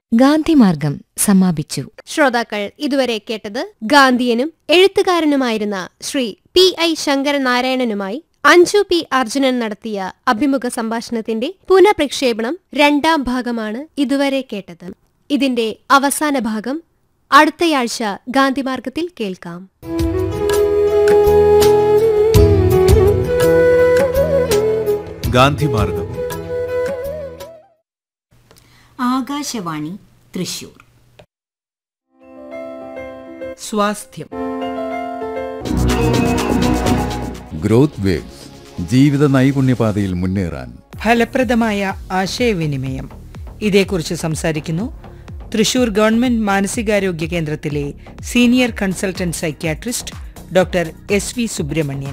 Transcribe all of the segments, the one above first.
ഗാന്ധിമാർഗം സമാപിച്ചു ശ്രോതാക്കൾ ഇതുവരെ കേട്ടത് ഗാന്ധിയനും എഴുത്തുകാരനുമായിരുന്ന ശ്രീ പി ഐ ശങ്കരനാരായണനുമായി അഞ്ജു പി അർജുനൻ നടത്തിയ അഭിമുഖ സംഭാഷണത്തിന്റെ പുനഃപ്രക്ഷേപണം രണ്ടാം ഭാഗമാണ് ഇതുവരെ കേട്ടത് ഇതിന്റെ അവസാന ഭാഗം അടുത്തയാഴ്ച ഗാന്ധിമാർഗത്തിൽ കേൾക്കാം ഗാന്ധിമാർഗം ആകാശവാണി തൃശൂർ സ്വാസ്ഥ്യം ഗ്രോത്ത് വേവ്സ് ജീവിത നൈപുണ്യപാതയിൽ മുന്നേറാൻ ഫലപ്രദമായ ആശയവിനിമയം ഇതേക്കുറിച്ച് സംസാരിക്കുന്നു തൃശൂർ ഗവൺമെന്റ് മാനസികാരോഗ്യ കേന്ദ്രത്തിലെ senior consultant psychiatrist doctor S V Subramanian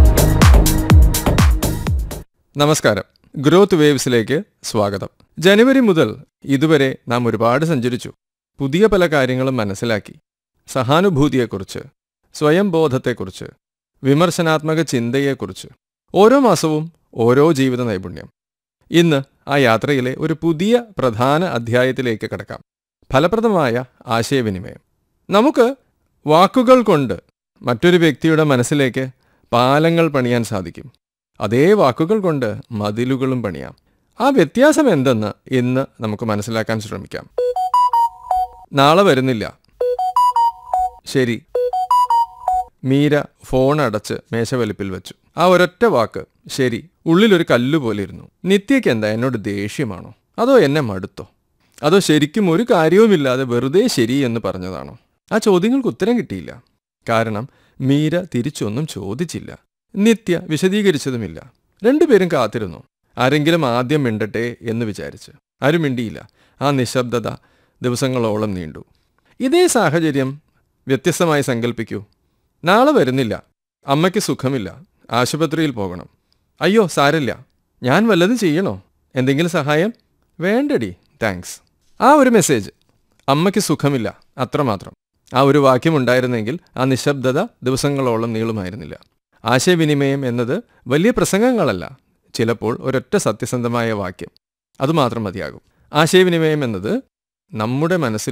നമസ്കാരം ഗ്രോത്ത് വേവ്സിലേക്ക് സ്വാഗതം ജനുവരി മുതൽ ഇതുവരെ നാം ഒരുപാട് സഞ്ചരിച്ചു പുതിയ പല കാര്യങ്ങളും മനസ്സിലാക്കി സഹാനുഭൂതിയെക്കുറിച്ച് സ്വയം ബോധത്തെക്കുറിച്ച് വിമർശനാത്മക ചിന്തയെക്കുറിച്ച് ഓരോ മാസവും ഓരോ ജീവിത നൈപുണ്യം ഇന്ന് ആ യാത്രയിലെ ഒരു പുതിയ പ്രധാന അധ്യായത്തിലേക്ക് കടക്കാം ഫലപ്രദമായ ആശയവിനിമയം നമുക്ക് വാക്കുകൾ കൊണ്ട് മറ്റൊരു വ്യക്തിയുടെ മനസ്സിലേക്ക് പാലങ്ങൾ പണിയാൻ സാധിക്കും അതേ വാക്കുകൾ കൊണ്ട് മതിലുകളും പണിയാം ആ വ്യത്യാസം എന്തെന്ന് ഇന്ന് നമുക്ക് മനസ്സിലാക്കാൻ ശ്രമിക്കാം നാളെ വരുന്നില്ല ശരി മീര ഫോൺ അടച്ച് മേശവലിപ്പിൽ വെച്ചു ആ ഒരൊറ്റ വാക്ക് ശരി ഉള്ളിലൊരു കല്ല് പോലെ ഇരുന്നു നിത്യയ്ക്ക് എന്താ എന്നോട് ദേഷ്യമാണോ അതോ എന്നെ മടുത്തോ അതോ ശരിക്കും ഒരു കാര്യവുമില്ലാതെ വെറുതെ ശരി എന്ന് പറഞ്ഞതാണോ ആ ചോദ്യങ്ങൾക്ക് ഉത്തരം കിട്ടിയില്ല കാരണം മീര തിരിച്ചൊന്നും ചോദിച്ചില്ല നിത്യ വിശദീകരിച്ചതുമില്ല രണ്ടുപേരും കാത്തിരുന്നു ആരെങ്കിലും ആദ്യം മിണ്ടട്ടെ എന്ന് വിചാരിച്ച് ആരും മിണ്ടിയില്ല ആ നിശബ്ദത ദിവസങ്ങളോളം നീണ്ടു ഇതേ സാഹചര്യം വ്യത്യസ്തമായി സങ്കല്പിക്കൂ നാളെ വരുന്നില്ല അമ്മയ്ക്ക് സുഖമില്ല ആശുപത്രിയിൽ പോകണം അയ്യോ സാരല്ല ഞാൻ വല്ലതും ചെയ്യണോ എന്തെങ്കിലും സഹായം വേണ്ടടി താങ്ക്സ് ആ ഒരു മെസ്സേജ് അമ്മയ്ക്ക് സുഖമില്ല അത്രമാത്രം ആ ഒരു വാക്യം ഉണ്ടായിരുന്നെങ്കിൽ ആ നിശബ്ദത ദിവസങ്ങളോളം നീളുമായിരുന്നില്ല ആശയവിനിമയം എന്നത് വലിയ പ്രസംഗങ്ങളല്ല ചിലപ്പോൾ ഒരൊറ്റ സത്യസന്ധമായ വാക്യം അതുമാത്രം മതിയാകും ആശയവിനിമയം എന്നത് നമ്മുടെ മനസ്സിൽ